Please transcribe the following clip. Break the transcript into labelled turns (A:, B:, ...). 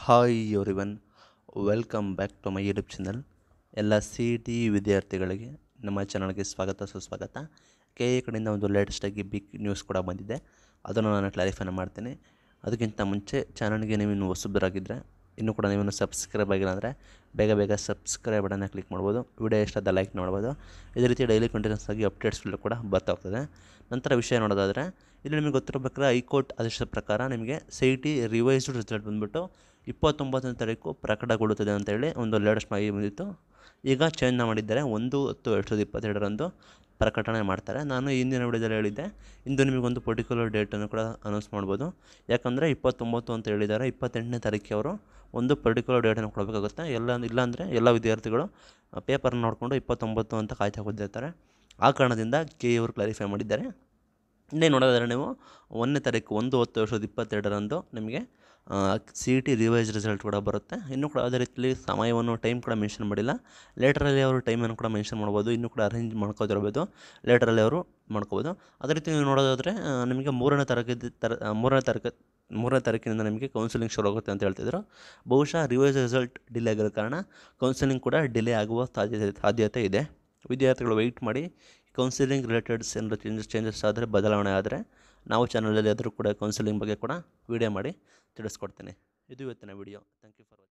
A: hi everyone welcome back to my YouTube channel ಎಲ್ಲ C T ವಿದ್ಯಾರ್ಥಿಗಳಿಗೆ ನಮ್ಮ ಚಾನಲ್ಗೆ ಸ್ವಾಗತ ಸುಸ್ವಾಗತ ಕೆ ಎ ಕಡೆಯಿಂದ ಒಂದು ಲೇಟೆಸ್ಟಾಗಿ ಬಿಗ್ ನ್ಯೂಸ್ ಕೂಡ ಬಂದಿದೆ ಅದನ್ನು ನಾನು ಕ್ಲಾರಿಫೈನ ಮಾಡ್ತೀನಿ ಅದಕ್ಕಿಂತ ಮುಂಚೆ ಚಾನಲ್ಗೆ ನೀವು ಇನ್ನೂ ಹೊಸಬರಾಗಿದ್ದರೆ ಇನ್ನೂ ಕೂಡ ನೀವೇನು ಸಬ್ಸ್ಕ್ರೈಬ್ ಆಗಿಲ್ಲ ಅಂದರೆ ಬೇಗ ಬೇಗ ಸಬ್ಸ್ಕ್ರೈಬ್ ಬಟನ್ನ ಕ್ಲಿಕ್ ಮಾಡ್ಬೋದು ವಿಡಿಯೋ ಇಷ್ಟಾದ ಲೈಕ್ ಮಾಡ್ಬೋದು ಇದೇ ರೀತಿ ಡೈಲಿ ಕಂಟಿನ್ಯೂಸ್ ಆಗಿ ಅಪ್ಡೇಟ್ಸ್ ಕೂಡ ಬರ್ತಾ ಹೋಗ್ತದೆ ನಂತರ ವಿಷಯ ನೋಡೋದಾದರೆ ಇಲ್ಲಿ ನಿಮಗೆ ಗೊತ್ತಿರಬೇಕಾದ್ರೆ ಹೈಕೋರ್ಟ್ ಆದೇಶದ ಪ್ರಕಾರ ನಿಮಗೆ ಸಿ ಟಿ ರಿವೈಸ್ಡ್ ರಿಸಲ್ಟ್ ಬಂದುಬಿಟ್ಟು ಇಪ್ಪತ್ತೊಂಬತ್ತನೇ ತಾರೀಕು ಪ್ರಕಟಗೊಳ್ಳುತ್ತದೆ ಅಂತೇಳಿ ಒಂದು ಲೇಟೆಸ್ಟ್ ಮಾಹಿತಿ ಬಂದಿತ್ತು ಈಗ ಚೇಂಜ್ನ ಮಾಡಿದ್ದಾರೆ ಒಂದು ಹತ್ತು ಎರಡು ಸಾವಿರದ ಇಪ್ಪತ್ತೆರಡರಂದು ಪ್ರಕಟಣೆ ಮಾಡ್ತಾರೆ ನಾನು ಹಿಂದಿನ ವಿಡಿಯೋದಲ್ಲಿ ಹೇಳಿದ್ದೆ ಇಂದು ನಿಮಗೊಂದು ಪರ್ಟಿಕ್ಯುಲರ್ ಡೇಟನ್ನು ಕೂಡ ಅನೌನ್ಸ್ ಮಾಡ್ಬೋದು ಯಾಕಂದರೆ ಇಪ್ಪತ್ತೊಂಬತ್ತು ಅಂತ ಹೇಳಿದ್ದಾರೆ ಇಪ್ಪತ್ತೆಂಟನೇ ತಾರೀಕಿಗೆ ಅವರು ಒಂದು ಪರ್ಟಿಕ್ಯುಲರ್ ಡೇಟನ್ನು ಕೊಡಬೇಕಾಗುತ್ತೆ ಎಲ್ಲ ಇಲ್ಲಾಂದರೆ ಎಲ್ಲ ವಿದ್ಯಾರ್ಥಿಗಳು ಪೇಪರ್ನ ನೋಡಿಕೊಂಡು ಇಪ್ಪತ್ತೊಂಬತ್ತು ಅಂತ ಕಾಯ್ತಾ ಕೂತಿರ್ತಾರೆ ಆ ಕಾರಣದಿಂದ ಕೆ ಅವರು ಕ್ಲಾರಿಫೈ ಮಾಡಿದ್ದಾರೆ ಇನ್ನೇ ನೋಡೋದಾದ್ರೆ ನೀವು ಒಂದನೇ ತಾರೀಕು ಒಂದು ಹತ್ತು ಎರಡು ಸಾವಿರದ ಇಪ್ಪತ್ತೆರಡರಂದು ನಿಮಗೆ C E T revise result ಕೂಡ ಬರುತ್ತೆ ಇನ್ನೂ ಕೂಡ ಅದೇ ರೀತಿಯಲ್ಲಿ ಸಮಯವನ್ನು ಟೈಮ್ ಕೂಡ ಮೆನ್ಷನ್ ಮಾಡಿಲ್ಲ ಲೇಟ್ರಲ್ಲಿ ಅವರು ಟೈಮನ್ನು ಕೂಡ ಮೆನ್ಷನ್ ಮಾಡ್ಬೋದು ಇನ್ನೂ ಕೂಡ ಅರೇಂಜ್ ಮಾಡ್ಕೋತಿರ್ಬೋದು ಲೇಟ್ರಲ್ಲಿ ಅವರು ಮಾಡ್ಕೋಬೋದು ಅದೇ ರೀತಿ ನೀವು ನೋಡೋದಾದರೆ ಆ, ನಿಮಗೆ ಮೂರನೇ ತರಗತಿ ತರ ಆ, ಮೂರನೇ ತರಗತಿ ಮೂರನೇ ತಾರೀಕಿನಿಂದ ನಿಮಗೆ ಕೌನ್ಸಿಲಿಂಗ್ ಶುರು ಆಗುತ್ತೆ ಅಂತ ಹೇಳ್ತಿದ್ರು ಬಹುಶಃ ರಿವೈಸ್ ರಿಸಲ್ಟ್ ಡಿಲೇ ಆಗಿರೋ ಕಾರಣ ಕೌನ್ಸಿಲಿಂಗ್ ಕೂಡ ಡಿಲೇ ಆಗುವ ಸಾಧ್ಯತೆ ಸಾಧ್ಯತೆ ಇದೆ ವಿದ್ಯಾರ್ಥಿಗಳು ವೆಯ್ಟ್ ಮಾಡಿ ಕೌನ್ಸಿಲಿಂಗ್ ರಿಲೇಟೆಡ್ಸ್ ಏನಾದರೂ ಚೇಂಜಸ್ ಚೇಂಜಸ್ ಆದರೆ ಬದಲಾವಣೆ ಆದರೆ ನಾವು ಚಾನಲಲ್ಲಿ ಆದರೂ ಕೂಡ ಕೌನ್ಸಿಲಿಂಗ್ ಬಗ್ಗೆ ಕೂಡ ವೀಡಿಯೋ ಮಾಡಿ ತಿಳಿಸ್ಕೊಡ್ತೀನಿ ಇದು ಇವತ್ತಿನ video thank you for watching